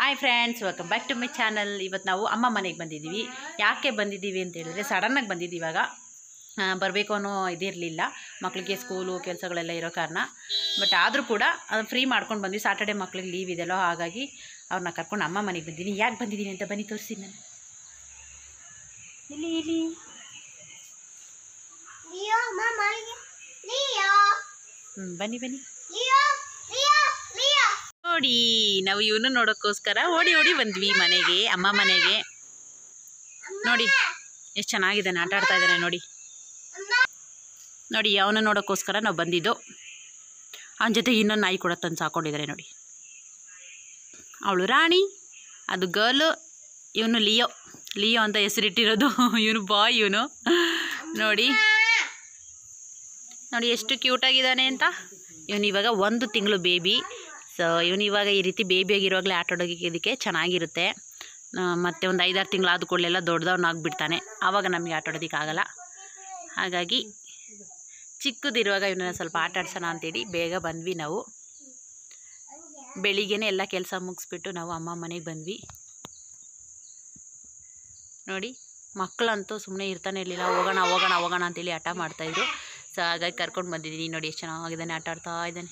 Hi friends welcome back to my channel ಇವತ್ತು ನಾವು ಅಮ್ಮ ಮನೆಗೆ ಬಂದಿದ್ದೀವಿ ಯಾಕೆ ಬಂದಿದ್ದೀವಿ ಅಂತ ಹೇಳಿದ್ರೆ ಸಡನ್ನಾಗಿ ಬಂದಿದ್ದೀವಿ ಇವಾಗ ಬರಬೇಕು ಅನ್ನೋ ಇದಿರಲಿಲ್ಲ ಮಕ್ಕಳಿಗೆ ಸ್ಕೂಲು ಕೆಲಸಗಳೆಲ್ಲ ಇರೋ ಕಾರಣ ಬಟ್ ಆದರೂ ಕೂಡ ಫ್ರೀ ಮಾಡ್ಕೊಂಡು ಬಂದ್ವಿ ಸಾಟರ್ಡೆ ಮಕ್ಳಿಗೆ ಲೀವ್ ಇದೆಯಲ್ಲೋ ಹಾಗಾಗಿ ಅವ್ರನ್ನ ಕರ್ಕೊಂಡು ಅಮ್ಮ ಮನೆಗೆ ಬಂದಿದ್ದೀನಿ ಯಾಕೆ ಬಂದಿದ್ದೀನಿ ಅಂತ ಬನ್ನಿ ತೋರಿಸಿ ನಾನು ಇಲ್ಲಿ ಇಲ್ಲಿ Leo, Mama, Leo, ಹ್ಞೂ ಬನ್ನಿ ಬನ್ನಿ Leo, Leo, Leo. ನೋಡಿ ನಾವು ಇವನು ನೋಡೋಕ್ಕೋಸ್ಕರ ಓಡಿ ಓಡಿ ಬಂದ್ವಿ ಮನೆಗೆ ಅಮ್ಮ ಮನೆಗೆ ನೋಡಿ ಎಷ್ಟು ಚೆನ್ನಾಗಿದ್ದಾನೆ ಆಟ ಆಡ್ತಾ ಇದ್ದಾನೆ ನೋಡಿ ನೋಡಿ ಅವನ ನೋಡೋಕ್ಕೋಸ್ಕರ ನಾವು ಬಂದಿದ್ದು ಅವನ ಜೊತೆ ಇನ್ನೊಂದು ನಾಯಿ ಕೂಡ ತಂದು ಸಾಕೊಂಡಿದ್ದಾರೆ ನೋಡಿ ಅವಳು ರಾಣಿ ಅದು ಗರ್ಲು ಇವನು ಲಿಯೋ ಲಿಯೋ ಅಂತ ಹೆಸರಿಟ್ಟಿರೋದು ಇವನು ಬಾಯ್ ಇವನು ನೋಡಿ ನೋಡಿ ಎಷ್ಟು ಕ್ಯೂಟಾಗಿದ್ದಾನೆ ಅಂತ ಇವನು ಇವಾಗ ಒಂದು ತಿಂಗಳು ಬೇಬಿ ಸೊ ಇವನು ಇವಾಗ ಈ ರೀತಿ ಬೇಬಿಯಾಗಿರುವಾಗಲೇ ಆಟ ಆಡೋದಕ್ಕೆ ಚೆನ್ನಾಗಿರುತ್ತೆ ಆ, ಮತ್ತೆ ಒಂದು ಐದಾರು ತಿಂಗಳು ಆದ ಕೂಡಲೆಲ್ಲ ದೊಡ್ಡದವನಾಗ್ಬಿಡ್ತಾನೆ ಆವಾಗ ನಮಗೆ ಆಟ ಆಡೋದಕ್ಕೆ ಆಗಲ್ಲ ಹಾಗಾಗಿ ಚಿಕ್ಕದಿರುವಾಗ ಇವನನ್ನ ಸ್ವಲ್ಪ ಆಟ ಆಡ್ಸೋಣ ಅಂತೇಳಿ ಬೇಗ ಬಂದ್ವಿ ನಾವು ಬೆಳಿಗ್ಗೆನೇ ಎಲ್ಲ ಕೆಲಸ ಮುಗಿಸ್ಬಿಟ್ಟು ನಾವು ಅಮ್ಮ ಮನೆಗೆ ಬಂದ್ವಿ ನೋಡಿ ಮಕ್ಕಳಂತೂ ಸುಮ್ಮನೆ ಇರ್ತಾನೆ ಇರಲಿಲ್ಲ ಹೋಗೋಣ ಹೋಗೋಣ ಹೋಗೋಣ ಅಂತೇಳಿ ಆಟ ಮಾಡ್ತಾಯಿದ್ರು ಸೊ ಹಾಗಾಗಿ ಕರ್ಕೊಂಡು ಬಂದಿದ್ದೀನಿ ನೋಡಿ ಎಷ್ಟು ಚೆನ್ನಾಗಿದ್ದಾನೆ ಆಟ ಆಡ್ತಾ ಇದ್ದಾನೆ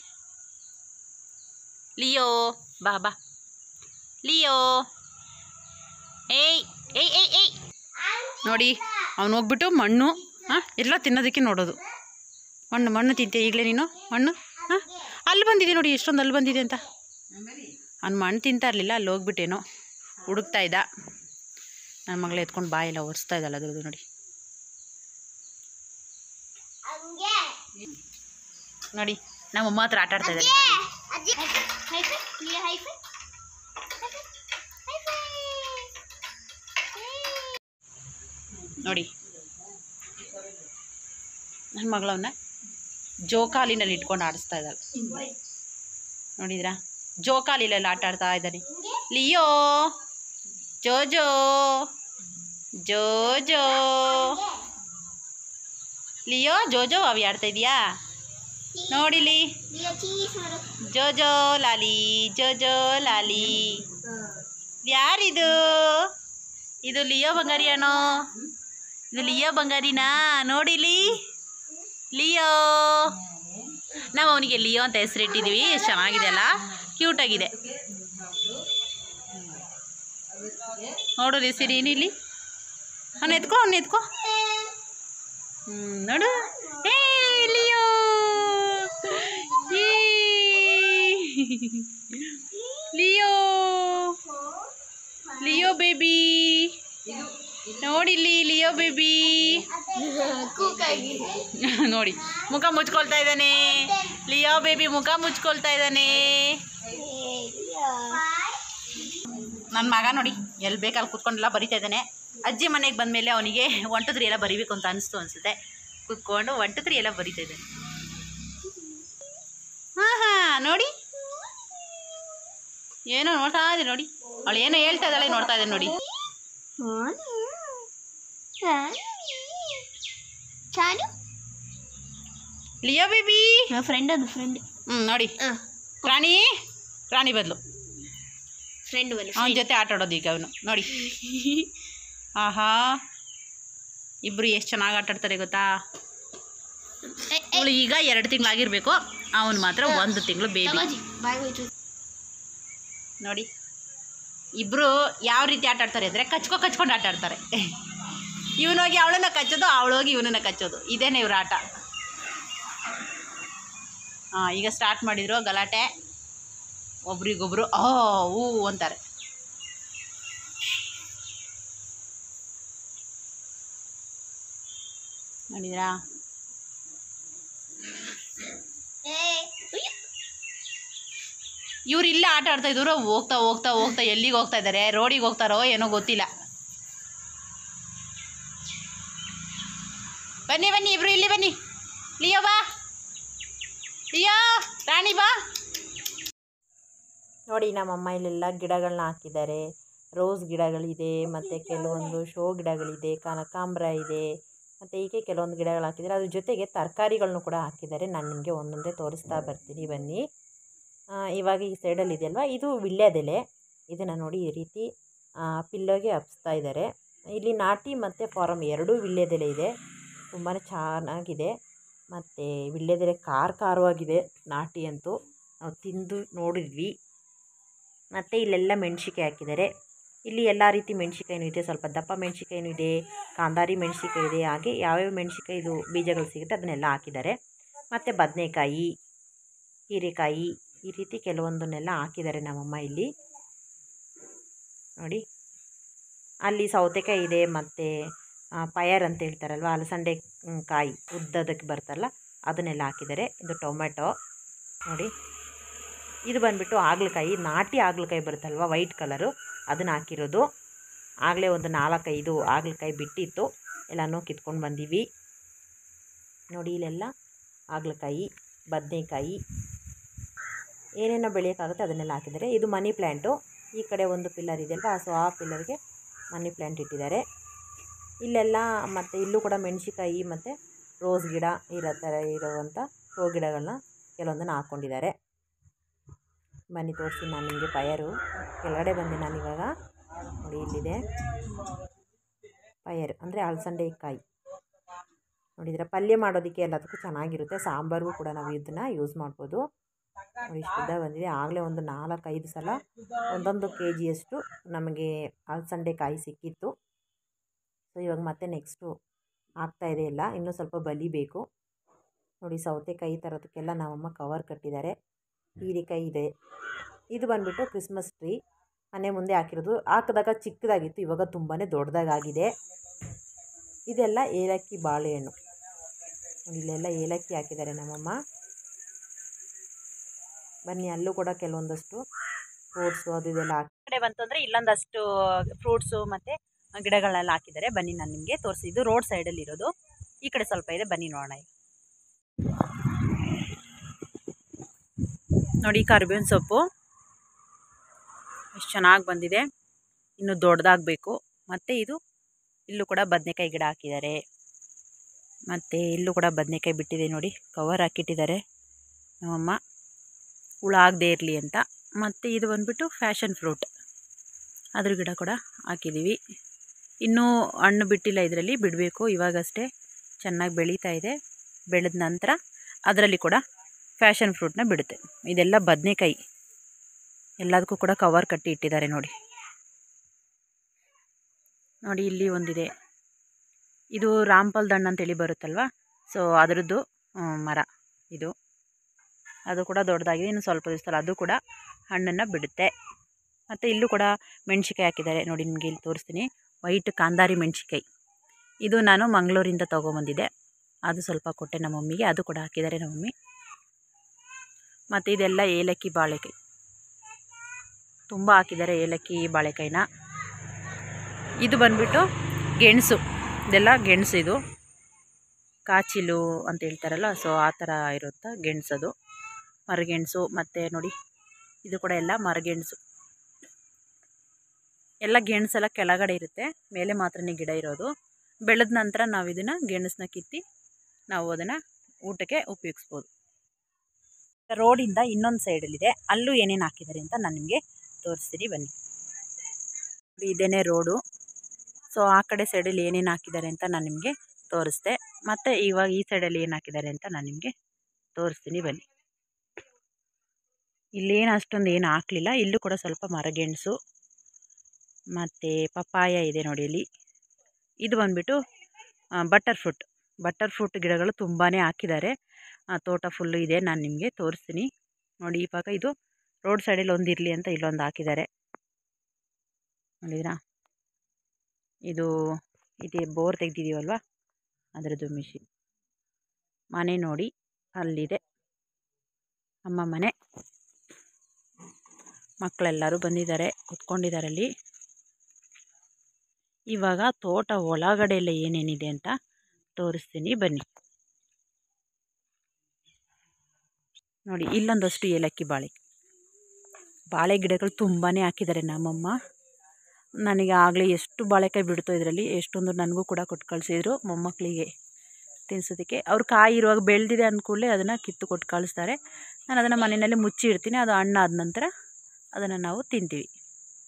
ಲಿಯೋ ಬಾ ಬಾ ಲಿಯೋ ಏಯ್ ಏಯ್ ಏಯ್ ಏಯ್ ನೋಡಿ ಅವನು ಹೋಗ್ಬಿಟ್ಟು ಮಣ್ಣು ಹಾಂ ಎಲ್ಲ ತಿನ್ನೋದಕ್ಕೆ ನೋಡೋದು ಮಣ್ಣು ಮಣ್ಣು ತಿಂತೆ ಈಗಲೇ ನೀನು ಮಣ್ಣು ಹಾಂ ಅಲ್ಲಿ ಬಂದಿದೆ ನೋಡಿ ಎಷ್ಟೊಂದು ಅಲ್ಲಿ ಬಂದಿದೆ ಅಂತ ಅವ್ನು ಮಣ್ಣು ತಿಂತಾ ಇರಲಿಲ್ಲ ಅಲ್ಲಿ ಹೋಗ್ಬಿಟ್ಟೇನೋ ಹುಡುಕ್ತಾ ಇದ್ದ ನನ್ನ ಮಗಳು ಎತ್ಕೊಂಡು ಬಾಯೆಲ್ಲ ಒರೆಸ್ತಾ ಇದ್ದಲ್ಲ ಅದ್ರದ್ದು ನೋಡಿ ಹಂಗೆ ನೋಡಿ ನಮ್ಮ ಅಮ್ಮ ಹತ್ರ ಆಟ ಆಡ್ತಾ ಇದ್ದಾನೆ ಅಜ್ಜಿ ಹೈಫೈ ಲಿಯೋ ಹೈಫೈ ಹೈಫೈ ನೋಡಿ ನನ್ನ ಮಗಳವನ್ನ ಜೋಕಾಲಿನಲ್ಲಿ ಇಟ್ಕೊಂಡು ಆಡಿಸ್ತಾ ಇದ್ದಾಳೆ ನೋಡಿದ್ರಾ ಜೋಕಾಲಿಲೆಲ್ಲ ಆಟ ಆಡ್ತಾ ಇದ್ದಾನೆ ಲಿಯೋ ಜೋಜೋ ಜೋಜೋ ಲಿಯೋ ಜೋಜೋ ಅವಿ ಆಡ್ತಾ ಇದೀಯಾ ನೋಡಿಲಿ ಲಿಯೋ ಚೀಸ್ ಮಾಡು ಜೋಜೋ ಲಾಲಿ ಜೋಜೋ ಲಾಲಿ ಯಾರಿದು ಇದು ಲಿಯೋ ಬಂಗಾರಿಯಾನೋ ಇದು ಲಿಯೋ ಬಂಗಾರಿನಾ ನೋಡಿಲಿ ಲಿಯೋ ನಾವು ಅವನಿಗೆ ಲಿಯೋ ಅಂತ ಹೆಸರಿಟ್ಟಿದ್ದೀವಿ ಎಷ್ಟು ಚೆನ್ನಾಗಿದೆ ಅಲ್ಲ ಕ್ಯೂಟಾಗಿದೆ ನೋಡು ಸಿರಿ ಇಲ್ಲಿ ಅವ್ನು ಎತ್ಕೋ ಅವ್ನು ಎತ್ಕೋ ಹ್ಞೂ ನೋಡು ಏ ಲಿಯೋ ಏ ಲಿಯೋ ಲಿಯೋ ಬೇಬಿ ನೋಡಿಲ್ಲಿ ಲಿಯೋ ಬೇಬಿ ಕೂಕಾಗಿ ನೋಡಿ ಮುಖ ಮುಚ್ಕೊಳ್ತಾ ಇದ್ದಾನೆ ಲಿಯೋ ಬೇಬಿ ಮುಖ ಮುಚ್ಕೊಳ್ತಾ ಇದ್ದಾನೆ ನನ್ನ ಮಗ ನೋಡಿ ಎಲ್ಲಿ ಬೇಕಲ್ಲಿ ಕೂತ್ಕೊಂಡೆಲ್ಲ ಬರಿತಾ ಇದ್ದಾನೆ ಅಜ್ಜಿ ಮನೆಗೆ ಬಂದಮೇಲೆ ಅವನಿಗೆ ಒನ್ ಟು ತ್ರೀ ಎಲ್ಲ ಬರಿಬೇಕು ಅಂತ ಅನಿಸ್ತು ಅನಿಸುತ್ತೆ ಕೂತ್ಕೊಂಡು ಒನ್ ಟು ತ್ರೀ ಎಲ್ಲ ಬರಿತಾ ಇದ್ದಾನೆ ಹಾಂ ಹಾಂ ನೋಡಿ ಏನೋ ನೋಡ್ತಾ ಇದೆ ನೋಡಿ ಅವಳು ಏನೋ ಹೇಳ್ತಾ ಇದ್ದಾಳೆ ನೋಡ್ತಾ ಇದ್ದಾನೆ ನೋಡಿ ಚಾನು ಲಿಯೋ ಬೇಬಿ ಫ್ರೆಂಡ್ ಅದು ಫ್ರೆಂಡ್ ಹ್ಞೂ ನೋಡಿ ರಾಣಿ ರಾಣಿ ಬದಲು ಫ್ರೆಂಡ್ ಬಲ್ಲ ಅವನ ಜೊತೆ ಆಟ ಆಡೋದು ಈಗ ಅವನು ನೋಡಿ ಆಹಾ ಇಬ್ಬರು ಎಷ್ಟು ಚೆನ್ನಾಗಿ ಆಟ ಆಡ್ತಾರೆ ಗೊತ್ತಾ ಅವಳು ಈಗ ಎರಡು ತಿಂಗಳಾಗಿರ್ಬೇಕು ಅವನು ಮಾತ್ರ ಒಂದು ತಿಂಗಳು ಬೇಬಿ ತಗೋಜಿ ಬಾಯ್ ಹೋಯ್ತು ನೋಡಿ ಇಬ್ಬರು ಯಾವ ರೀತಿ ಆಟ ಆಡ್ತಾರೆ ಅಂದರೆ ಕಚ್ಕೊ ಕಚ್ಕೊಂಡು ಆಟ ಆಡ್ತಾರೆ ಇವನು ಹೋಗಿ ಅವಳನ್ನ ಕಚ್ಚೋದು ಅವಳು ಹೋಗಿ ಇವನನ್ನ ಕಚ್ಚೋದು ಇದೇನೆ ಇವ್ರ ಆಟ ಹಾಂ ಈಗ ಸ್ಟಾರ್ಟ್ ಮಾಡಿದ್ರು ಗಲಾಟೆ ಒಬ್ರಿಗೊಬ್ರು ಓ ಹೂ ಅಂತಾರೆ ನೋಡಿದ್ರಾ ಇವ್ರು ಇಲ್ಲೇ ಆಟ ಆಡ್ತಾ ಇದ್ರು ಹೋಗ್ತಾ ಹೋಗ್ತಾ ಹೋಗ್ತಾ ಎಲ್ಲಿಗೆ ಹೋಗ್ತಾ ಇದ್ದಾರೆ ರೋಡಿಗೆ ಹೋಗ್ತಾರೋ ಏನೋ ಗೊತ್ತಿಲ್ಲ ಬನ್ನಿ ಬನ್ನಿ ಇಬ್ರು ಇಲ್ಲಿ ಬನ್ನಿ ಲಿಯೋ ಬಾ ಲಿಯೋ ರಾಣಿ ಬಾ ನೋಡಿ ನಮ್ಮಮ್ಮ ಇಲ್ಲೆಲ್ಲ ಗಿಡಗಳನ್ನ ಹಾಕಿದ್ದಾರೆ ರೋಸ್ ಗಿಡಗಳಿದೆ ಮತ್ತು ಕೆಲವೊಂದು ಶೋ ಗಿಡಗಳಿದೆ ಕನಕಾಂಬರ ಇದೆ ಮತ್ತು ಹೀಗೆ ಕೆಲವೊಂದು ಗಿಡಗಳು ಹಾಕಿದ್ದಾರೆ ಅದ್ರ ಜೊತೆಗೆ ತರಕಾರಿಗಳನ್ನು ಕೂಡ ಹಾಕಿದ್ದಾರೆ ನಾನು ನಿಮಗೆ ಒಂದೊಂದೇ ತೋರಿಸ್ತಾ ಬರ್ತೀನಿ ಬನ್ನಿ ಆ, ಇವಾಗ ಈ ಸೈಡಲ್ಲಿ ಇದೆಯಲ್ವಾ ಇದು ವಿಳ್ಯದೆಲೆ ಇದನ್ನು ನೋಡಿ ಈ ರೀತಿ ಪಿಲ್ಲೋಗೆ ಹಬ್ಸ್ತಾ ಇದ್ದಾರೆ ಇಲ್ಲಿ ನಾಟಿ ಮತ್ತು ಫಾರಮ್ ಎರಡೂ ವಿಳ್ಯದೆಲೆ ಇದೆ ತುಂಬಾ ಚೆನ್ನಾಗಿದೆ ಮತ್ತು ವಿಳ್ಯದೆಲೆ ಖಾರ ಖಾರವಾಗಿದೆ ನಾಟಿ ಅಂತೂ ನಾವು ತಿಂದು ನೋಡಿದ್ವಿ ಮತ್ತು ಇಲ್ಲೆಲ್ಲ ಮೆಣಸಿಕಾಯಿ ಹಾಕಿದ್ದಾರೆ ಇಲ್ಲಿ ಎಲ್ಲ ರೀತಿ ಮೆಣಸಿಕಾಯಿನೂ ಇದೆ ಸ್ವಲ್ಪ ದಪ್ಪ ಮೆಣಸಿಕಾಯಿನೂ ಇದೆ ಕಾಂದಾರಿ ಮೆಣಸಿಕಾಯಿ ಇದೆ ಹಾಗೆ ಯಾವ್ಯಾವ ಮೆಣಸಿಕಾಯಿ ಇದು ಬೀಜಗಳು ಸಿಗುತ್ತೆ ಅದನ್ನೆಲ್ಲ ಹಾಕಿದ್ದಾರೆ ಮತ್ತು ಬದನೆಕಾಯಿ ಹೀರೆಕಾಯಿ ಈ ರೀತಿ ಕೆಲವೊಂದನ್ನೆಲ್ಲ ಹಾಕಿದ್ದಾರೆ ನಮ್ಮಮ್ಮ ಇಲ್ಲಿ ನೋಡಿ ಅಲ್ಲಿ ಸೌತೆಕಾಯಿ ಇದೆ ಮತ್ತು ಪಯರ್ ಅಂತ ಹೇಳ್ತಾರಲ್ವ ಅಲಸಂದೆ ಹ್ಮ್, ಕಾಯಿ ಉದ್ದದಕ್ಕೆ ಬರ್ತಲ್ಲ ಅದನ್ನೆಲ್ಲ ಹಾಕಿದ್ದಾರೆ ಇದು ಟೊಮೆಟೊ ನೋಡಿ ಇದು ಬಂದುಬಿಟ್ಟು ಹಾಗಲಕಾಯಿ ನಾಟಿ ಹಾಗಲಕಾಯಿ ಬರುತ್ತಲ್ವ ವೈಟ್ ಕಲರು ಅದನ್ನು ಹಾಕಿರೋದು ಆಗಲೇ ಒಂದು ನಾಲ್ಕೈದು ಹಾಗಲಕಾಯಿ ಬಿಟ್ಟಿತ್ತು ಎಲ್ಲನೂ ಕಿತ್ಕೊಂಡು ಬಂದೀವಿ ನೋಡಿ ಇಲ್ಲೆಲ್ಲ ಹಾಗಲಕಾಯಿ ಬದನೆಕಾಯಿ ಏನೇನೋ ಬೆಳೆಯೋಕ್ಕಾಗುತ್ತೆ ಅದನ್ನೆಲ್ಲ ಹಾಕಿದ್ದಾರೆ ಇದು ಮನಿ ಪ್ಲ್ಯಾಂಟು ಈ ಕಡೆ ಒಂದು ಪಿಲ್ಲರ್ ಇದೆಯಲ್ವ ಸೊ ಆ ಪಿಲ್ಲರ್ಗೆ ಮನಿ ಪ್ಲ್ಯಾಂಟ್ ಇಟ್ಟಿದ್ದಾರೆ ಇಲ್ಲೆಲ್ಲ ಮತ್ತು ಇಲ್ಲೂ ಕೂಡ ಮೆಣಸಿಕಾಯಿ ಮತ್ತು ರೋಸ್ ಗಿಡ ಇರೋ ಥರ ಇರುವಂಥ ರೋ ಗಿಡಗಳನ್ನ ಕೆಲವೊಂದನ್ನು ಹಾಕ್ಕೊಂಡಿದ್ದಾರೆ ಬನ್ನಿ ತೋರಿಸಿ ನಾನು ನಿಮಗೆ ಪಯರು ಕೆಳಗಡೆ ಬಂದೆ ನಾನು ಇವಾಗ ನೋಡಿ ಇಲ್ಲಿದೆ ಪಯರು ಅಂದರೆ ಅಲಸಂದೆ ಕಾಯಿ ನೋಡಿದರೆ ಪಲ್ಯ ಮಾಡೋದಕ್ಕೆ ಎಲ್ಲದಕ್ಕೂ ಚೆನ್ನಾಗಿರುತ್ತೆ ಸಾಂಬಾರಿಗೂ ಕೂಡ ನಾವು ಇದನ್ನು ಯೂಸ್ ಮಾಡ್ಬೋದು ನೋಡಿ ಇಷ್ಟು ಉದ್ದ ಬಂದಿದೆ ಆಗಲೇ ಒಂದು ನಾಲ್ಕೈದು ಸಲ ಒಂದೊಂದು ಕೆ ಜಿಯಷ್ಟು ನಮಗೆ ಅಲಸಂದೆ ಕಾಯಿ ಸಿಕ್ಕಿತ್ತು ಸೊ ಇವಾಗ ಮತ್ತೆ ನೆಕ್ಸ್ಟು ಆಗ್ತಾಯಿದೆ ಎಲ್ಲ ಇನ್ನೂ ಸ್ವಲ್ಪ ಬಲಿಬೇಕು ನೋಡಿ ಸೌತೆಕಾಯಿ ತರೋದಕ್ಕೆಲ್ಲ ನಮ್ಮಮ್ಮ ಕವರ್ ಕಟ್ಟಿದ್ದಾರೆ ಹೀರೆಕಾಯಿ ಇದೆ ಇದು ಬಂದುಬಿಟ್ಟು ಕ್ರಿಸ್ಮಸ್ ಟ್ರೀ ಮನೆ ಮುಂದೆ ಹಾಕಿರೋದು ಹಾಕಿದಾಗ ಚಿಕ್ಕದಾಗಿತ್ತು ಇವಾಗ ತುಂಬಾ ದೊಡ್ಡದಾಗಿದೆ ಇದೆಲ್ಲ ಏಲಕ್ಕಿ ಬಾಳೆಹಣ್ಣು ಇಲ್ಲೆಲ್ಲ ಏಲಕ್ಕಿ ಹಾಕಿದ್ದಾರೆ ನಮ್ಮಮ್ಮ ಬನ್ನಿ ಅಲ್ಲೂ ಕೂಡ ಕೆಲವೊಂದಷ್ಟು ಫ್ರೂಟ್ಸು ಅದು ಇದೆಲ್ಲ ಹಾಕಿ ಕಡೆ ಬಂತು ಅಂದರೆ ಇಲ್ಲೊಂದಷ್ಟು ಫ್ರೂಟ್ಸು ಮತ್ತು ಗಿಡಗಳನ್ನೆಲ್ಲ ಹಾಕಿದ್ದಾರೆ ಬನ್ನಿ ನಾನು ನಿಮಗೆ ತೋರಿಸಿ ಇದು ರೋಡ್ ಸೈಡಲ್ಲಿ ಇರೋದು ಈ ಕಡೆ ಸ್ವಲ್ಪ ಇದೆ ಬನ್ನಿ ನೋಡೋಣ ಈಗ. ನೋಡಿ ಕರಿಬೇವಿನ ಸೊಪ್ಪು ಎಷ್ಟು ಚೆನ್ನಾಗಿ ಬಂದಿದೆ ಇನ್ನು ದೊಡ್ಡದಾಗಬೇಕು ಮತ್ತು ಇದು ಇಲ್ಲೂ ಕೂಡ ಬದನೆಕಾಯಿ ಗಿಡ ಹಾಕಿದ್ದಾರೆ ಮತ್ತು ಇಲ್ಲೂ ಕೂಡ ಬದನೆಕಾಯಿ ಬಿಟ್ಟಿದೆ ನೋಡಿ ಕವರ್ ಹಾಕಿಟ್ಟಿದ್ದಾರೆ ನಮ್ಮಮ್ಮ ಹುಳ ಆಗದೆ ಇರಲಿ ಅಂತ ಮತ್ತು ಇದು ಬಂದುಬಿಟ್ಟು ಫ್ಯಾಷನ್ ಫ್ರೂಟ್ ಅದ್ರ ಗಿಡ ಕೂಡ ಹಾಕಿದ್ದೀವಿ ಇನ್ನೂ ಹಣ್ಣು ಬಿಟ್ಟಿಲ್ಲ ಇದರಲ್ಲಿ ಬಿಡಬೇಕು ಇವಾಗಷ್ಟೇ ಚೆನ್ನಾಗಿ ಬೆಳೀತಾ ಇದೆ ಬೆಳೆದ ನಂತರ ಅದರಲ್ಲಿ ಕೂಡ ಫ್ಯಾಷನ್ ಫ್ರೂಟ್ನ ಬಿಡುತ್ತೆ ಇದೆಲ್ಲ ಬದನೆಕಾಯಿ ಎಲ್ಲದಕ್ಕೂ ಕೂಡ ಕವರ್ ಕಟ್ಟಿ ಇಟ್ಟಿದ್ದಾರೆ ನೋಡಿ ನೋಡಿ ಇಲ್ಲಿ ಒಂದಿದೆ ಇದು ರಾಮ್ಫಲ್ ಹಣ್ಣು ಅಂತೇಳಿ ಬರುತ್ತಲ್ವ ಸೊ ಅದರದ್ದು ಆ, ಮರ ಇದು ಅದು ಕೂಡ ದೊಡ್ಡದಾಗಿದೆ ಇನ್ನು ಸ್ವಲ್ಪ ದಿವಸದಲ್ಲಿ ಅದು ಕೂಡ ಹಣ್ಣನ್ನು ಬಿಡುತ್ತೆ ಮತ್ತು ಇಲ್ಲೂ ಕೂಡ ಮೆಣಸಿಕಾಯಿ ಹಾಕಿದ್ದಾರೆ ನೋಡಿ ನಿಮಗೆ ಇಲ್ಲಿ ತೋರಿಸ್ತೀನಿ ವೈಟ್ ಕಾಂದಾರಿ ಮೆಣಸಿಕಾಯಿ ಇದು ನಾನು ಮಂಗಳೂರಿಂದ ತೊಗೊಂಬಂದಿದ್ದೆ ಅದು ಸ್ವಲ್ಪ ಕೊಟ್ಟೆ ನಮ್ಮ ಮಮ್ಮಿಗೆ ಅದು ಕೂಡ ಹಾಕಿದ್ದಾರೆ ನಮ್ಮ ಮಮ್ಮಿ ಮತ್ತು ಇದೆಲ್ಲ ಏಲಕ್ಕಿ ಬಾಳೆಕಾಯಿ ತುಂಬ ಹಾಕಿದ್ದಾರೆ ಏಲಕ್ಕಿ ಬಾಳೆಕಾಯಿನ ಇದು ಬಂದ್ಬಿಟ್ಟು ಗೆಣಸು ಇದೆಲ್ಲ ಗೆಣಸು ಇದು ಕಾಚಿಲು ಅಂತ ಹೇಳ್ತಾರಲ್ಲ ಸೊ ಆ ಥರ ಇರುವಂಥ ಗೆಣಸದು ಮರಗೆಣಸು ಮತ್ತು ನೋಡಿ ಇದು ಕೂಡ ಎಲ್ಲ ಮರಗೆಣಸು ಎಲ್ಲ ಗೆಣಸೆಲ್ಲ ಕೆಳಗಡೆ ಇರುತ್ತೆ ಮೇಲೆ ಮಾತ್ರನೇ ಗಿಡ ಇರೋದು ಬೆಳೆದ ನಂತರ ನಾವು ಇದನ್ನು ಗೆಣಸನ್ನ ಕಿತ್ತಿ ನಾವು ಅದನ್ನು ಊಟಕ್ಕೆ ಉಪಯೋಗಿಸ್ಬೋದು ರೋಡಿಂದ ಇನ್ನೊಂದು ಸೈಡಲ್ಲಿದೆ ಅಲ್ಲೂ ಏನೇನು ಹಾಕಿದ್ದಾರೆ ಅಂತ ನಾನು ನಿಮಗೆ ತೋರಿಸ್ತೀನಿ ಬನ್ನಿ ಇದೇನೇ ರೋಡು ಸೊ ಆ ಕಡೆ ಸೈಡಲ್ಲಿ ಏನೇನು ಹಾಕಿದ್ದಾರೆ ಅಂತ ನಾನು ನಿಮಗೆ ತೋರಿಸ್ದೆ ಮತ್ತು ಇವಾಗ ಈ ಸೈಡಲ್ಲಿ ಏನು ಹಾಕಿದ್ದಾರೆ ಅಂತ ನಾನು ನಿಮಗೆ ತೋರಿಸ್ತೀನಿ ಬನ್ನಿ ಇಲ್ಲೇನು ಅಷ್ಟೊಂದು ಏನು ಹಾಕಲಿಲ್ಲ ಇಲ್ಲೂ ಕೂಡ ಸ್ವಲ್ಪ ಮರಗೆಣಸು ಮತ್ತು ಪಪ್ಪಾಯ ಇದೆ ನೋಡಿ ಇಲ್ಲಿ ಇದು ಬಂದುಬಿಟ್ಟು ಬಟರ್ ಫ್ರೂಟ್ ಬಟರ್ ಫ್ರೂಟ್ ಗಿಡಗಳು ತುಂಬಾ ಹಾಕಿದ್ದಾರೆ ಆ, ತೋಟ ಫುಲ್ಲು ಇದೆ ನಾನು ನಿಮಗೆ ತೋರಿಸ್ತೀನಿ ನೋಡಿ ಇವಾಗ ಇದು ರೋಡ್ ಸೈಡಲ್ಲಿ ಒಂದು ಇರಲಿ ಅಂತ ಇಲ್ಲೊಂದು ಹಾಕಿದ್ದಾರೆ ನೋಡಿದ್ರಾ ಇದು ಇದೆ ಬೋರ್ ತೆಗ್ದಿದ್ದೀವಲ್ವ ಅದರದ್ದು ಮಿಷಿನ್ ಮನೆ ನೋಡಿ ಅಲ್ಲಿದೆ ಅಮ್ಮ ಮನೆ ಮಕ್ಕಳೆಲ್ಲರೂ ಬಂದಿದ್ದಾರೆ ಕುತ್ಕೊಂಡಿದ್ದಾರೆ ಅಲ್ಲಿ ಇವಾಗ ತೋಟ ಒಳಗಡೆ ಎಲ್ಲ ಏನೇನಿದೆ ಅಂತ ತೋರಿಸ್ತೀನಿ ಬನ್ನಿ ನೋಡಿ ಇಲ್ಲೊಂದಷ್ಟು ಏಲಕ್ಕಿ ಬಾಳೆ ಬಾಳೆ ಗಿಡಗಳು ತುಂಬಾ ಹಾಕಿದ್ದಾರೆ ನಮ್ಮಮ್ಮ ನನಗೆ ಆಗಲೇ ಎಷ್ಟು ಬಾಳೆಕಾಯಿ ಬಿಡ್ತೋ ಇದರಲ್ಲಿ ಎಷ್ಟೊಂದು ನನಗೂ ಕೂಡ ಕೊಟ್ಟು ಕಳಿಸಿದ್ರು ಮೊಮ್ಮಕ್ಕಳಿಗೆ ತಿನ್ಸೋದಕ್ಕೆ ಅವ್ರು ಕಾಯಿ ಇರುವಾಗ ಬೆಳೆದಿದೆ ಅಂದ್ಕೂಡಲೇ ಅದನ್ನು ಕಿತ್ತು ಕೊಟ್ಟು ಕಳಿಸ್ತಾರೆ ನಾನು ಅದನ್ನು ಮನೆಯಲ್ಲಿ ಮುಚ್ಚಿ ಇಡ್ತೀನಿ ಅದು ಹಣ್ಣಾದ ನಂತರ ಅದನ್ನು ನಾವು ತಿಂತೀವಿ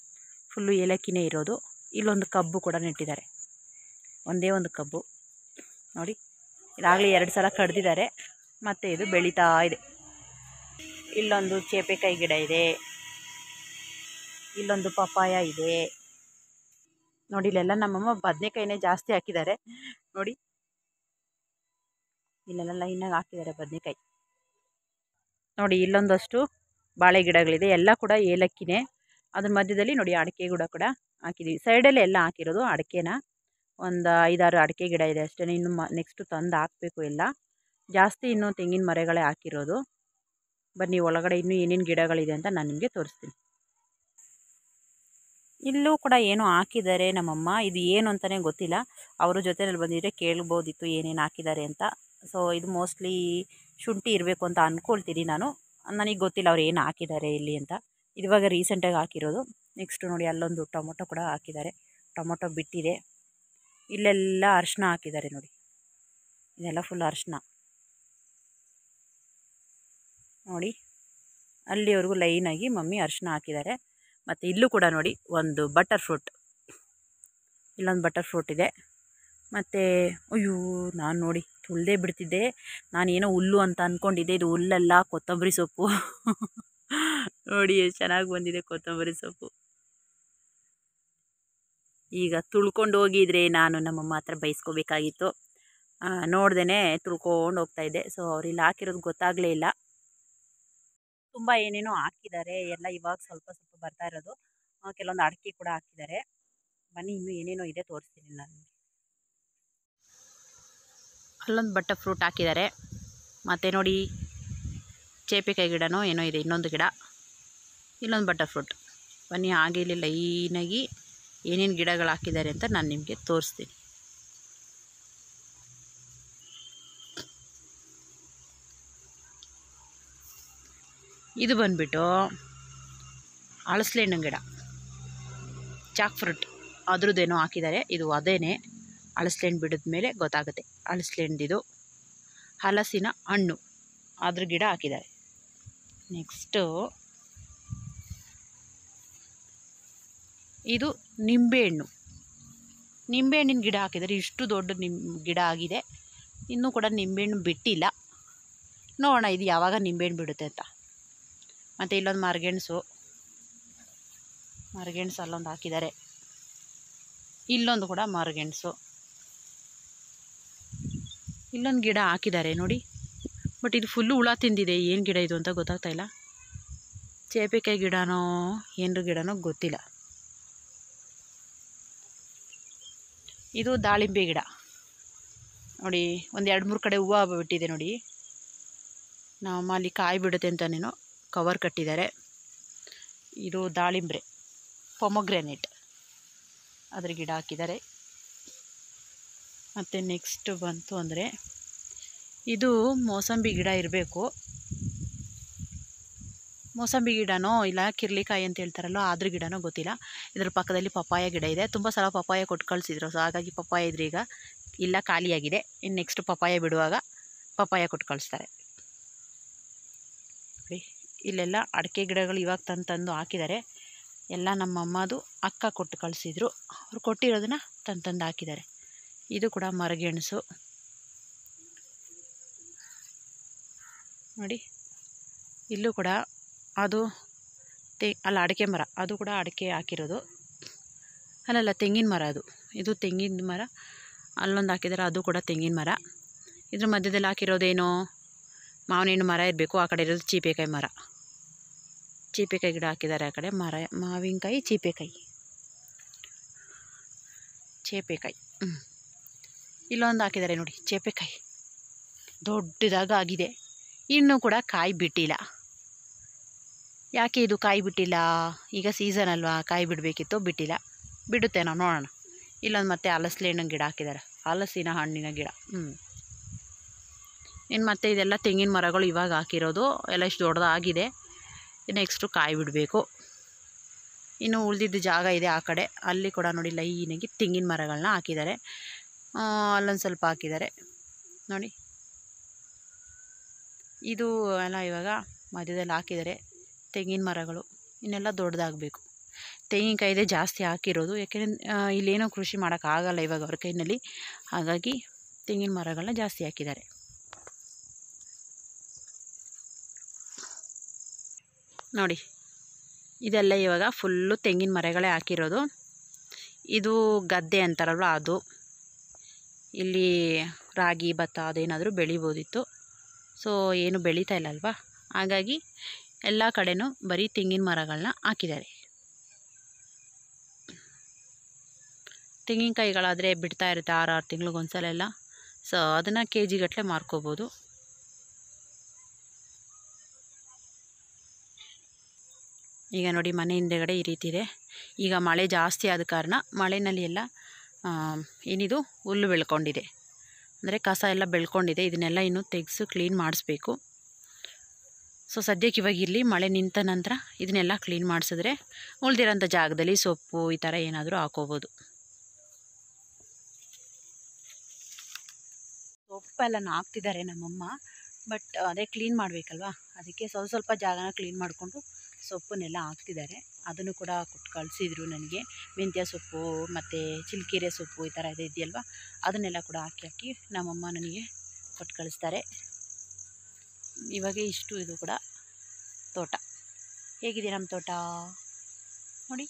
ಫುಲ್ಲು ಏಲಕ್ಕಿನೇ ಇರೋದು ಇಲ್ಲೊಂದು ಕಬ್ಬು ಕೂಡ ನೆಟ್ಟಿದ್ದಾರೆ ಒಂದೇ ಒಂದು ಕಬ್ಬು ನೋಡಿ ಇದಾಗಲೇ ಎರಡು ಸಲ ಕಡ್ದಿದ್ದಾರೆ ಮತ್ತು ಇದು ಬೆಳೀತಾ ಇದೆ ಇಲ್ಲೊಂದು ಚೇಪೆಕಾಯಿ ಗಿಡ ಇದೆ ಇಲ್ಲೊಂದು ಪಪಾಯ ಇದೆ ನೋಡಿ ಇಲ್ಲೆಲ್ಲ ನಮ್ಮಮ್ಮ ಬದನೆಕಾಯಿನೇ ಜಾಸ್ತಿ ಹಾಕಿದ್ದಾರೆ ನೋಡಿ ಇಲ್ಲೆಲ್ಲ ಲೈನಾಗಿ ಹಾಕಿದ್ದಾರೆ ಬದನೆಕಾಯಿ ನೋಡಿ ಇಲ್ಲೊಂದಷ್ಟು ಬಾಳೆ ಗಿಡಗಳಿದೆ ಎಲ್ಲ ಕೂಡ ಏಲಕ್ಕಿನೇ ಅದ್ರ ಮಧ್ಯದಲ್ಲಿ ನೋಡಿ ಅಡಿಕೆ ಗಿಡ ಕೂಡ ಹಾಕಿದ್ದೀವಿ ಸೈಡಲ್ಲಿ ಎಲ್ಲ ಹಾಕಿರೋದು ಅಡಿಕೆನ ಒಂದು ಐದಾರು ಅಡಿಕೆ ಗಿಡ ಇದೆ ಅಷ್ಟೇ ಇನ್ನು ಮ ನೆಕ್ಸ್ಟು ತಂದು ಹಾಕಬೇಕು ಎಲ್ಲ ಜಾಸ್ತಿ ಇನ್ನೂ ತೆಂಗಿನ ಮರಗಳೇ ಹಾಕಿರೋದು ಬನ್ನಿ ಒಳಗಡೆ ಇನ್ನೂ ಏನೇನು ಗಿಡಗಳಿದೆ ಅಂತ ನಾನು ನಿಮಗೆ ತೋರಿಸ್ತೀನಿ ಇಲ್ಲೂ ಕೂಡ ಏನೋ ಹಾಕಿದ್ದಾರೆ ನಮ್ಮಮ್ಮ ಇದು ಏನು ಅಂತಲೇ ಗೊತ್ತಿಲ್ಲ ಅವ್ರ ಜೊತೆಯಲ್ಲಿ ಬಂದಿದ್ರೆ ಕೇಳ್ಬೋದಿತ್ತು ಏನೇನು ಹಾಕಿದ್ದಾರೆ ಅಂತ ಸೊ ಇದು ಮೋಸ್ಟ್ಲಿ ಶುಂಠಿ ಇರಬೇಕು ಅಂತ ಅಂದ್ಕೊಳ್ತೀನಿ ನಾನು ನನಗೆ ಗೊತ್ತಿಲ್ಲ ಅವ್ರು ಏನು ಹಾಕಿದ್ದಾರೆ ಇಲ್ಲಿ ಅಂತ ಇವಾಗ ರೀಸೆಂಟಾಗಿ ಹಾಕಿರೋದು ನೆಕ್ಸ್ಟ್ ನೋಡಿ ಅಲ್ಲೊಂದು ಟೊಮೊಟೊ ಕೂಡ ಹಾಕಿದ್ದಾರೆ ಟೊಮೊಟೊ ಬಿಟ್ಟಿದೆ ಇಲ್ಲೆಲ್ಲ ಅರಿಶಿನ ಹಾಕಿದ್ದಾರೆ ನೋಡಿ ಇದೆಲ್ಲ ಫುಲ್ ಅರಿಶಿನ ನೋಡಿ ಅಲ್ಲಿವರೆಗೂ ಲೈನಾಗಿ ಮಮ್ಮಿ ಅರಿಶಿನ ಹಾಕಿದ್ದಾರೆ ಮತ್ತು ಇಲ್ಲೂ ಕೂಡ ನೋಡಿ ಒಂದು ಬಟರ್ ಫ್ರೂಟ್ ಇಲ್ಲೊಂದು ಬಟರ್ ಫ್ರೂಟ್ ಇದೆ ಮತ್ತು ಅಯ್ಯೋ ನಾನು ನೋಡಿ ತುಳ್ದೇ ಬಿಡ್ತಿದ್ದೆ ನಾನೇನೋ ಹುಲ್ಲು ಅಂತ ಅಂದ್ಕೊಂಡಿದ್ದೆ ಇದು ಹುಲ್ಲಲ್ಲ ಕೊತ್ತಂಬರಿ ಸೊಪ್ಪು ನೋಡಿ ಎಷ್ಟು ಚೆನ್ನಾಗಿ ಬಂದಿದೆ ಕೊತ್ತಂಬರಿ ಸೊಪ್ಪು ಈಗ ತುಳ್ಕೊಂಡು ಹೋಗಿದ್ರೆ ನಾನು ನಮ್ಮಮ್ಮ ಹತ್ರ ಬೈಸ್ಕೋಬೇಕಾಗಿತ್ತು ನೋಡ್ದೇ ತುಳ್ಕೊಂಡು ಹೋಗ್ತಾಯಿದ್ದೆ ಸೊ ಅವ್ರು ಇಲ್ಲಿ ಹಾಕಿರೋದು ಗೊತ್ತಾಗಲೇ ಇಲ್ಲ ತುಂಬ ಏನೇನೋ ಹಾಕಿದ್ದಾರೆ ಎಲ್ಲ ಇವಾಗ ಸ್ವಲ್ಪ ಸ್ವಲ್ಪ ಬರ್ತಾ ಇರೋದು ಆ, ಕೆಲವೊಂದು ಅಡಿಕೆ ಕೂಡ ಹಾಕಿದ್ದಾರೆ ಬನ್ನಿ ಇನ್ನೂ ಏನೇನೋ ಇದೆ ತೋರಿಸ್ತೀನಿ ನಾನು ಅಲ್ಲೊಂದು ಬಟ್ಟ ಫ್ರೂಟ್ ಹಾಕಿದ್ದಾರೆ ಮತ್ತು ನೋಡಿ ಚೇಪೆಕಾಯಿ ಗಿಡನೋ ಏನೋ ಇದೆ ಇನ್ನೊಂದು ಗಿಡ ಇಲ್ಲೊಂದು ಬಟರ್ ಫ್ರೂಟ್ ಬನ್ನಿ ಹಾಗೆ ಇಲ್ಲಿ ಲೈನಾಗಿ ಏನೇನು ಗಿಡಗಳು ಹಾಕಿದ್ದಾರೆ ಅಂತ ನಾನು ನಿಮಗೆ ತೋರಿಸ್ತೀನಿ ಇದು ಬಂದ್ಬಿಟ್ಟು ಹಳಸ್ಲೆ ಹಣ್ಣಿನ ಗಿಡ ಚಾಕ್ ಫ್ರೂಟ್ ಅದ್ರದ್ದೇನೋ ಹಾಕಿದ್ದಾರೆ ಇದು ಅದೇನೆ ಹಳಸ್ಲೆ ಹಣ್ಣು ಬಿಡಿದ ಮೇಲೆ ಗೊತ್ತಾಗುತ್ತೆ ಹಳಸ್ಲೆ ಹಣ್ಣಿದು ಹಲಸಿನ ಹಣ್ಣು ಅದ್ರ ಗಿಡ ಹಾಕಿದ್ದಾರೆ ನೆಕ್ಸ್ಟು ಇದು ನಿಂಬೆಹಣ್ಣು ನಿಂಬೆಹಣ್ಣಿನ ಗಿಡ ಹಾಕಿದ್ದಾರೆ ಇಷ್ಟು ದೊಡ್ಡ ನಿಮ್ ಗಿಡ ಆಗಿದೆ ಇನ್ನೂ ಕೂಡ ನಿಂಬೆಹಣ್ಣು ಬಿಟ್ಟಿಲ್ಲ ನೋಡೋಣ ಇದು ಯಾವಾಗ ನಿಂಬೆಹಣ್ಣು ಬಿಡುತ್ತೆ ಅಂತ ಮತ್ತು ಇಲ್ಲೊಂದು ಮರಗೆಣಸು ಮರಗೆಣಸು ಅಲ್ಲೊಂದು ಹಾಕಿದ್ದಾರೆ ಇಲ್ಲೊಂದು ಕೂಡ ಮರಗೆಣಸು ಇಲ್ಲೊಂದು ಗಿಡ ಹಾಕಿದ್ದಾರೆ ನೋಡಿ ಬಟ್ ಇದು ಫುಲ್ಲು ಹುಳ ತಿಂದಿದೆ ಏನು ಗಿಡ ಇದು ಅಂತ ಗೊತ್ತಾಗ್ತಾ ಇಲ್ಲ ಚೇಪೆಕಾಯಿ ಗಿಡನೋ ಏನರ ಗಿಡನೋ ಗೊತ್ತಿಲ್ಲ ಇದು ದಾಳಿಂಬೆ ಗಿಡ ನೋಡಿ ಒಂದು ಎರಡು ಮೂರು ಕಡೆ ಹೂವು ಬಿಟ್ಟಿದೆ ನೋಡಿ ನಮ್ಮ ಅಲ್ಲಿ ಕಾಯಿ ಬಿಡುತ್ತೆ ಅಂತನೇನೋ ಕವರ್ ಕಟ್ಟಿದ್ದಾರೆ ಇದು ದಾಳಿಂಬ್ರೆ ಪೊಮೊಗ್ರೆನೇಟ್ ಅದ್ರ ಗಿಡ ಹಾಕಿದ್ದಾರೆ ಮತ್ತು ನೆಕ್ಸ್ಟ್ ಬಂತು ಅಂದರೆ ಇದು ಮೋಸಂಬಿ ಗಿಡ ಇರಬೇಕು ಮೋಸಂಬಿ ಗಿಡನೋ ಇಲ್ಲ ಕಿರ್ಲಿಕಾಯಿ ಅಂತ ಹೇಳ್ತಾರಲ್ಲ ಅದ್ರ ಗಿಡನೋ ಗೊತ್ತಿಲ್ಲ ಇದ್ರ ಪಕ್ಕದಲ್ಲಿ ಪಪ್ಪಾಯ ಗಿಡ ಇದೆ ತುಂಬ ಸಲ ಪಪ್ಪಾಯ ಕೊಟ್ಟು ಕಳಿಸಿದ್ರು ಸೊ ಹಾಗಾಗಿ ಪಪ್ಪಾಯ ಇದ್ರೆ ಈಗ ಇಲ್ಲ ಖಾಲಿಯಾಗಿದೆ ಇನ್ನು ನೆಕ್ಸ್ಟ್ ಪಪ್ಪಾಯ ಬಿಡುವಾಗ ಪಪ್ಪಾಯ ಕೊಟ್ಟು ಕಳಿಸ್ತಾರೆ ನೋಡಿ ಇಲ್ಲೆಲ್ಲ ಅಡಿಕೆ ಗಿಡಗಳು ಇವಾಗ ತಂದು ತಂದು ಹಾಕಿದ್ದಾರೆ ಎಲ್ಲ ನಮ್ಮ ಅಮ್ಮದು ಅಕ್ಕ ಕೊಟ್ಟು ಕಳಿಸಿದ್ರು ಅವ್ರು ಕೊಟ್ಟಿರೋದನ್ನ ತಂದು ತಂದು ಹಾಕಿದ್ದಾರೆ ಇದು ಕೂಡ ಮರಗೆಣಸು ನೋಡಿ ಇಲ್ಲೂ ಕೂಡ ಅದು ತೆ ಅಲ್ಲ ಅಡಿಕೆ ಮರ ಅದು ಕೂಡ ಅಡಿಕೆ ಹಾಕಿರೋದು ಅಲ್ಲಲ್ಲ ತೆಂಗಿನ ಮರ ಅದು ಇದು ತೆಂಗಿನ ಮರ ಅಲ್ಲೊಂದು ಹಾಕಿದ್ದಾರೆ ಅದು ಕೂಡ ತೆಂಗಿನ ಮರ ಇದ್ರ ಮಧ್ಯದಲ್ಲಿ ಹಾಕಿರೋದೇನೋ ಮಾವಿನ ಹಣ್ಣು ಮರ ಇರಬೇಕು ಆ ಕಡೆ ಇರೋದು ಚೀಪೆಕಾಯಿ ಮರ ಚೀಪೆಕಾಯಿ ಗಿಡ ಹಾಕಿದ್ದಾರೆ ಆ ಕಡೆ ಮರ ಮಾವಿನಕಾಯಿ ಚೀಪೆಕಾಯಿ ಚೇಪೆಕಾಯಿ ಹ್ಞೂ ಇಲ್ಲೊಂದು ಹಾಕಿದ್ದಾರೆ ನೋಡಿ ಚೇಪೆಕಾಯಿ ದೊಡ್ಡದಾಗ ಆಗಿದೆ ಇನ್ನೂ ಕೂಡ ಕಾಯಿ ಬಿಟ್ಟಿಲ್ಲ ಯಾಕೆ ಇದು ಕಾಯಿ ಬಿಟ್ಟಿಲ್ಲ ಈಗ ಸೀಸನ್ ಅಲ್ವಾ ಕಾಯಿ ಬಿಡಬೇಕಿತ್ತು ಬಿಟ್ಟಿಲ್ಲ ಬಿಡುತ್ತೆ ನಾವು ನೋಡೋಣ ಇಲ್ಲೊಂದು ಮತ್ತೆ ಹಲಸಲೆ ಹಣ್ಣಿನ ಗಿಡ ಹಾಕಿದ್ದಾರೆ ಹಲಸಿನ ಹಣ್ಣಿನ ಗಿಡ ಹ್ಞೂ ಇನ್ನು ಮತ್ತೆ ಇದೆಲ್ಲ ತೆಂಗಿನ ಮರಗಳು ಇವಾಗ ಹಾಕಿರೋದು ಎಲ್ಲ ಇಷ್ಟು ದೊಡ್ಡದಾಗಿದೆ ನೆಕ್ಸ್ಟು ಕಾಯಿ ಬಿಡಬೇಕು ಇನ್ನು ಉಳಿದಿದ್ದ ಜಾಗ ಇದೆ ಆ ಕಡೆ ಅಲ್ಲಿ ಕೂಡ ನೋಡಿ ಲೈನಾಗಿ ತೆಂಗಿನ ಮರಗಳನ್ನ ಹಾಕಿದ್ದಾರೆ ಆ, ಅಲ್ಲೊಂದು ಸ್ವಲ್ಪ ಹಾಕಿದ್ದಾರೆ ನೋಡಿ ಇದು ಎಲ್ಲ ಇವಾಗ ಮಧ್ಯದಲ್ಲಿ ಹಾಕಿದ್ದಾರೆ ತೆಂಗಿನ ಮರಗಳು ಇನ್ನೆಲ್ಲ ದೊಡ್ಡದಾಗಬೇಕು ತೆಂಗಿನಕಾಯಿದೆ ಜಾಸ್ತಿ ಹಾಕಿರೋದು ಯಾಕೆಂದರೆ ಇಲ್ಲೇನೋ ಕೃಷಿ ಮಾಡೋಕ್ಕಾಗಲ್ಲ ಇವಾಗ ಅವ್ರ ಕೈನಲ್ಲಿ ಹಾಗಾಗಿ ತೆಂಗಿನ ಮರಗಳನ್ನ ಜಾಸ್ತಿ ಹಾಕಿದ್ದಾರೆ ನೋಡಿ ಇದೆಲ್ಲ ಇವಾಗ ಫುಲ್ಲು ತೆಂಗಿನ ಮರಗಳೇ ಹಾಕಿರೋದು ಇದು ಗದ್ದೆ ಅಂತಾರಲ್ವ ಅದು ಇಲ್ಲಿ ರಾಗಿ ಭತ್ತ ಅದೇನಾದರೂ ಬೆಳಿಬೋದಿತ್ತು ಸೊ ಏನು ಬೆಳೀತಾ ಇಲ್ಲ ಅಲ್ವಾ ಹಾಗಾಗಿ ಎಲ್ಲ ಕಡೆನೂ ಬರೀ ತೆಂಗಿನ ಮರಗಳನ್ನ ಹಾಕಿದ್ದಾರೆ ತೆಂಗಿನಕಾಯಿಗಳಾದರೆ ಬಿಡ್ತಾ ಇರುತ್ತೆ ಆರು ಆರು ತಿಂಗಳಿಗೊಂದ್ಸಲ ಎಲ್ಲ ಸೊ ಅದನ್ನು ಕೆ ಜಿಗಟ್ಟಲೆ ಮಾರ್ಕೋಬೋದು ಈಗ ನೋಡಿ ಮನೆ ಹಿಂದೆಗಡೆ ಈ ರೀತಿ ಇದೆ ಈಗ ಮಳೆ ಜಾಸ್ತಿ ಆದ ಕಾರಣ ಮಳೆಯಲ್ಲಿ ಎಲ್ಲ ಆ, ಏನಿದು ಹುಲ್ಲು ಬೆಳ್ಕೊಂಡಿದೆ ಅಂದರೆ ಕಸ ಎಲ್ಲ ಬೆಳ್ಕೊಂಡಿದೆ ಇದನ್ನೆಲ್ಲ ಇನ್ನೂ ತೆಗೆಸು ಕ್ಲೀನ್ ಮಾಡಿಸ್ಬೇಕು ಸೊ ಸದ್ಯಕ್ಕೆ ಇವಾಗ ಇರಲಿ ಮಳೆ ನಿಂತ ನಂತರ ಇದನ್ನೆಲ್ಲ ಕ್ಲೀನ್ ಮಾಡಿಸಿದ್ರೆ ಉಳ್ದಿರೋಂಥ ಜಾಗದಲ್ಲಿ ಸೊಪ್ಪು ಈ ಥರ ಏನಾದರೂ ಹಾಕೋಬೋದು ಸೊಪ್ಪೆಲ್ಲ ಹಾಕ್ತಿದ್ದಾರೆ ನಮ್ಮಮ್ಮ ಬಟ್ ಅದೇ ಕ್ಲೀನ್ ಮಾಡಬೇಕಲ್ವಾ ಅದಕ್ಕೆ ಸ್ವಲ್ಪ ಸ್ವಲ್ಪ ಜಾಗನ ಕ್ಲೀನ್ ಮಾಡಿಕೊಂಡು ಸೊಪ್ಪನ್ನೆಲ್ಲ ಹಾಕ್ತಿದ್ದಾರೆ ಅದನ್ನು ಕೂಡ ಕೊಟ್ಟು ಕಳಿಸಿದ್ರು ನನಗೆ ಮೆಂತ್ಯ ಸೊಪ್ಪು ಮತ್ತು ಚಿಲ್ಕೆರೆ ಸೊಪ್ಪು ಈ ಥರ ಇದೆ ಇದೆಯಲ್ವ ಅದನ್ನೆಲ್ಲ ಕೂಡ ಹಾಕಿ ಹಾಕಿ ನಮ್ಮಮ್ಮ ನನಗೆ ಕೊಟ್ಟು ಕಳಿಸ್ತಾರೆ ಇವಾಗ ಇಷ್ಟು ಇದು ಕೂಡ ತೋಟ ಹೇಗಿದೆ ನಮ್ಮ ತೋಟ ನೋಡಿ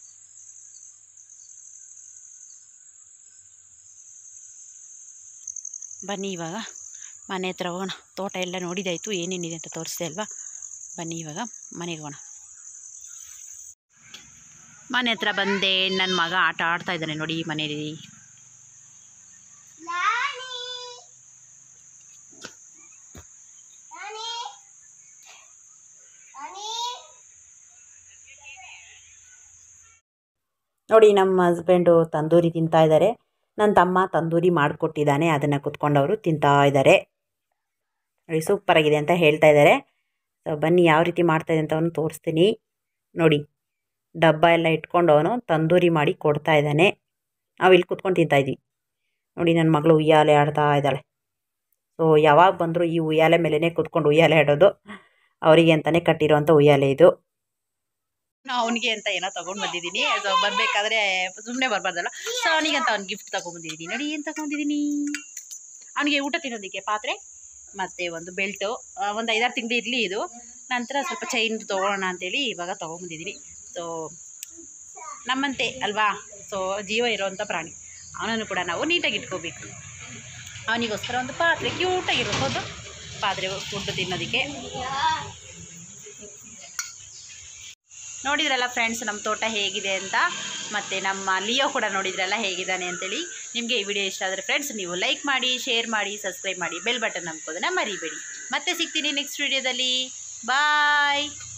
ಬನ್ನಿ ಇವಾಗ ಮನೆ ಹತ್ರ ಹೋಗೋಣ ತೋಟ ಎಲ್ಲ ನೋಡಿದಾಯಿತು ಏನೇನಿದೆ ಅಂತ ತೋರಿಸ್ದೆ ಅಲ್ವಾ ಬನ್ನಿ ಇವಾಗ ಮನೆಗೆ ಹೋಗೋಣ ಮನೆ ಹತ್ರ ಬಂದೆ ನನ್ನ ಮಗ ಆಟ ಆಡ್ತಾ ಇದ್ದಾನೆ ನೋಡಿ ಈ ಮನೇಲಿ ನೋಡಿ ನಮ್ಮ ಹಸ್ಬೆಂಡು ತಂದೂರಿ ತಿಂತಾ ಇದ್ದಾರೆ ನನ್ನ ತಮ್ಮ ತಂದೂರಿ ಮಾಡಿಕೊಟ್ಟಿದ್ದಾನೆ ಅದನ್ನು ಕುತ್ಕೊಂಡವರು ತಿಂತಾ ಇದ್ದಾರೆ ನೋಡಿ ಸೂಪರಾಗಿದೆ ಅಂತ ಹೇಳ್ತಾ ಇದ್ದಾರೆ ಸೊ ಬನ್ನಿ ಯಾವ ರೀತಿ ಮಾಡ್ತಾಯಿದೆ ಅಂತ ಅವನು ತೋರಿಸ್ತೀನಿ ನೋಡಿ ಡಬ್ಬ ಎಲ್ಲ ಇಟ್ಕೊಂಡು ಅವನು ತಂದೂರಿ ಮಾಡಿ ಕೊಡ್ತಾ ಇದ್ದಾನೆ ನಾವು ಇಲ್ಲಿ ಕುತ್ಕೊಂಡು ತಿಂತಾ ಇದ್ವಿ ನೋಡಿ ನನ್ನ ಮಗಳು ಉಯ್ಯಾಲೆ ಆಡ್ತಾ ಇದ್ದಾಳೆ ಸೊ ಯಾವಾಗ ಬಂದರೂ ಈ ಉಯ್ಯಾಲೆ ಮೇಲೇ ಕುತ್ಕೊಂಡು ಉಯ್ಯಾಲೆ ಆಡೋದು ಅವರಿಗೆ ಅಂತಲೇ ಕಟ್ಟಿರೋಂಥ ಉಯ್ಯಾಲೆ ಇದು ಅವನಿಗೆ ಅಂತ ಏನೋ ತಗೊಂಡ್ ಬಂದಿದ್ದೀನಿ ಸೊ ಬರ್ಬೇಕಾದ್ರೆ ಸುಮ್ಮನೆ ಬರ್ಬಾರ್ದಲ್ಲ ಸೊ ಅವನಿಗೆ ಅಂತ ಅವ್ನು ಗಿಫ್ಟ್ ತಗೊಂಡ್ಬಂದಿದ್ದೀನಿ ನೋಡಿ ಏನು ತಗೊಂಡಿದ್ದೀನಿ ಅವನಿಗೆ ಊಟ ತಿನ್ನೋದಕ್ಕೆ ಪಾತ್ರೆ ಮತ್ತು ಒಂದು ಬೆಲ್ಟು ಒಂದು ಐದಾರು ತಿಂಗಳು ಇರಲಿ ಇದು ನಂತರ ಸ್ವಲ್ಪ ಚೈನ್ ತೊಗೊಳ್ಳೋಣ ಅಂತೇಳಿ ಇವಾಗ ತೊಗೊಂಬಂದಿದ್ದೀನಿ ಸೊ ನಮ್ಮಂತೆ ಅಲ್ವಾ ಸೊ ಜೀವ ಇರೋವಂಥ ಪ್ರಾಣಿ ಅವನನ್ನು ಕೂಡ ನಾವು ನೀಟಾಗಿ ಇಟ್ಕೋಬೇಕು ಅವನಿಗೋಸ್ಕರ ಒಂದು ಪಾತ್ರೆ ಕ್ಯೂಟಾಗಿರೋದು ಪಾತ್ರೆ ಫುಡ್ ತಿನ್ನೋದಕ್ಕೆ ನೋಡಿದ್ರಲ್ಲ ಫ್ರೆಂಡ್ಸ್ ನಮ್ಮ ತೋಟ ಹೇಗಿದೆ ಅಂತ ಮತ್ತು ನಮ್ಮ ಲಿಯೋ ಕೂಡ ನೋಡಿದ್ರಲ್ಲ ಹೇಗಿದ್ದಾನೆ ಅಂತೇಳಿ ನಿಮಗೆ ಈ ವಿಡಿಯೋ ಇಷ್ಟ ಆದರೆ ಫ್ರೆಂಡ್ಸ್ ನೀವು ಲೈಕ್ ಮಾಡಿ ಶೇರ್ ಮಾಡಿ ಸಬ್ಸ್ಕ್ರೈಬ್ ಮಾಡಿ ಬೆಲ್ ಬಟನ್ ನಂಬ್ಕೋದನ್ನ ಮರಿಬೇಡಿ ಮತ್ತೆ ಸಿಗ್ತೀನಿ ನೆಕ್ಸ್ಟ್ ವಿಡಿಯೋದಲ್ಲಿ ಬಾಯ್